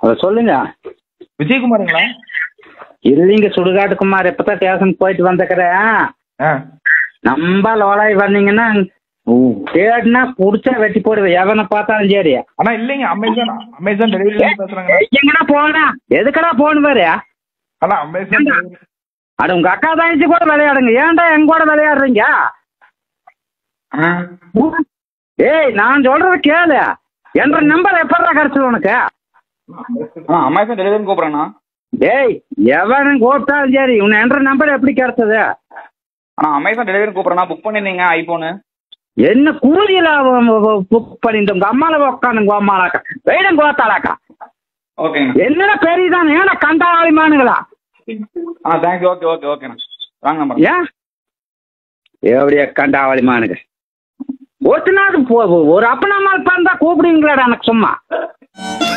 அதை சொல்லுங்க விஜயகுமாருங்களா இல்லைங்க சுடுகாட்டு குமார் இப்பதான் ஸ்டேஷன் போயிட்டு வந்துக்கிறேன் ஆ நம்ம லோலாய் வந்தீங்கன்னா தேடினா புடிச்சா வெட்டி போடுவேன் எவனை பார்த்தாலும் சரி அண்ணா இல்லைங்க அமேசான் அமேசான் டெலிவரி பேசுறாங்க எங்கடா போனா எதுக்கடா போன் பாரு அண்ணா அமேசான் delivery- அட உங்க அக்கா தாய்ச்சி கூட விளையாடுங்க ஏன்டா எங்க கூட விளையாடுறீங்க ஆ. ஏய் நான் சொல்றது கேளு என்ற நம்பர் எப்படா கிடைச்சது உனக்கு அண்ணா அமேசான் டெலிவரி கூப்பிட்றேண்ணா டேய் எவனும் கூப்பிட்டாலும் சரி உன் என்ற நம்பர் எப்படி கிடைச்சது அண்ணா அமேசான் டெலிவரி கூப்பிட்றேண்ணா புக் பண்ணியிருந்தீங்க ஐஃபோனு என்ன கூலியில புக் பண்ணிட்டு உங்க அம்மால உட்காந்து அம்மாலாக்கா வெயிடும் கோத்தாளாக்கா ஓகேங்கண்ணா என்னடா பெரியதான் ஏன்னா கண்டாளிமானுங்களா ஆ தேங்க்யூ ஓகே ஓகே ஓகேண்ணா வாங்க நம்பர் ஏன் எப்படியா கண்டாவளிமானுங்க ஒருத்தனாவது போ ஒரு அப்பனா மாதிரி பிறந்தா கூப்பிடுவீங்களாடா எனக்கு சும்மா